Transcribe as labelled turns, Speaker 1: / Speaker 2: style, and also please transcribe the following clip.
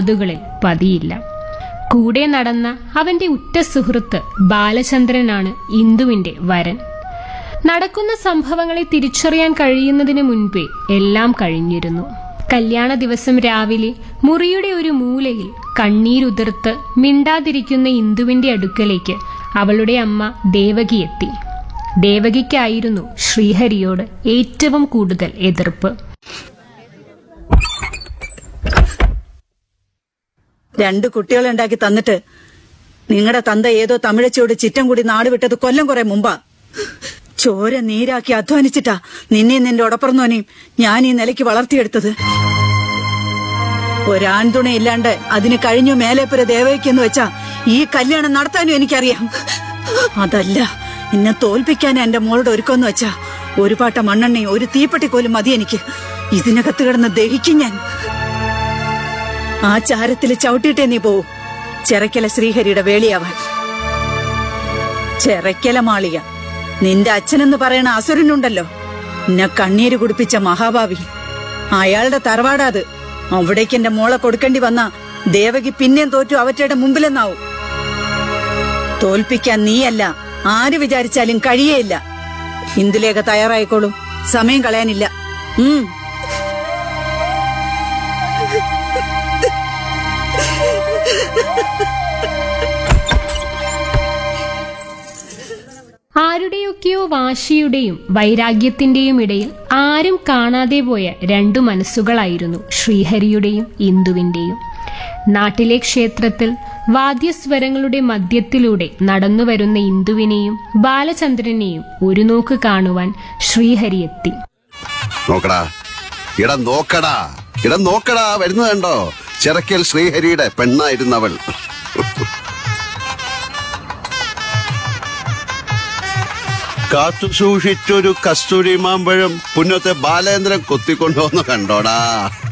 Speaker 1: കാതുകളിൽ പതിയില്ല കൂടെ നടന്ന അവന്റെ ഉറ്റ സുഹൃത്ത് ബാലചന്ദ്രനാണ് ഇന്ദുവിന്റെ വരൻ നടക്കുന്ന സംഭവങ്ങളെ തിരിച്ചറിയാൻ കഴിയുന്നതിന് മുൻപേ എല്ലാം കഴിഞ്ഞിരുന്നു കല്യാണ ദിവസം രാവിലെ മുറിയുടെ ഒരു മൂലയിൽ കണ്ണീരുതിർത്ത് മിണ്ടാതിരിക്കുന്ന ഇന്ദുവിന്റെ അടുക്കലേക്ക് അവളുടെ അമ്മ ദേവകി എത്തി ദേവകിക്കായിരുന്നു ശ്രീഹരിയോട് ഏറ്റവും കൂടുതൽ എതിർപ്പ്
Speaker 2: രണ്ട് കുട്ടികളെ ഉണ്ടാക്കി തന്നിട്ട് നിങ്ങളുടെ തന്ത ഏതോ തമിഴച്ചയോട് ചിറ്റം കൂടി നാട് വിട്ടത് കൊല്ലം കുറെ മുമ്പാ ചോര നീരാക്കി അധ്വാനിച്ചിട്ടാ നിന്നെയും നിന്റെ ഉടപ്പറന്നോനെയും ഞാൻ ഈ നിലയ്ക്ക് വളർത്തിയെടുത്തത് ഒരാൺതുണ ഇല്ലാണ്ട് അതിന് കഴിഞ്ഞു മേലേപ്പുര ദേവയ്ക്കെന്ന് വെച്ചാ ഈ കല്യാണം നടത്താനും എനിക്കറിയാം അതല്ല എന്നെ തോൽപ്പിക്കാൻ എന്റെ മോളുടെ ഒരുക്കമെന്ന് വെച്ചാ ഒരു പാട്ട മണ്ണെണ്ണയും ഒരു തീപ്പെട്ടിക്കോലും മതി എനിക്ക് ഇതിനകത്ത് കിടന്ന് ദഹിക്കും ഞാൻ ആ ചാരത്തില് ചവിട്ടിയിട്ടേ നീ പോവൂ ചെറക്കല ശ്രീഹരിയുടെ വേളിയാവാൻ ചെറക്കല മാളിക നിന്റെ അച്ഛനെന്ന് പറയണ അസുരനുണ്ടല്ലോ എന്നെ കണ്ണീര് കുടിപ്പിച്ച മഹാഭാവി അയാളുടെ തറവാടാത് അവിടേക്ക് എന്റെ മോളെ കൊടുക്കേണ്ടി വന്ന ദേവകി പിന്നെയും തോറ്റു അവറ്റയുടെ മുമ്പിലെന്നാവും തോൽപ്പിക്കാൻ നീയല്ല ആര് വിചാരിച്ചാലും കഴിയേയില്ല ഇന്ദുലേഖ തയ്യാറായിക്കോളൂ സമയം കളയാനില്ല ഉം
Speaker 1: ആരുടെയൊക്കെയോ വാശിയുടെയും വൈരാഗ്യത്തിന്റെയും ഇടയിൽ ആരും കാണാതെ പോയ രണ്ടു മനസ്സുകളായിരുന്നു ശ്രീഹരിയുടെയും ഇന്ദുവിന്റെയും നാട്ടിലെ ക്ഷേത്രത്തിൽ വാദ്യസ്വരങ്ങളുടെ മധ്യത്തിലൂടെ നടന്നുവരുന്ന ഇന്ദുവിനെയും ബാലചന്ദ്രനെയും ഒരു നോക്ക് കാണുവാൻ ശ്രീഹരി എത്തി
Speaker 3: നോക്കടാ ഇടം നോക്കടാ ഇടം നോക്കടാ വരുന്നത് കണ്ടോ ചിറക്കൽ ശ്രീഹരിയുടെ പെണ്ണായിരുന്നവൾ കാത്തു സൂക്ഷിച്ചൊരു കസ്തൂരി മാമ്പഴം പുന്നത്തെ ബാലേന്ദ്രൻ കൊത്തിക്കൊണ്ടുവന്ന് കണ്ടോടാ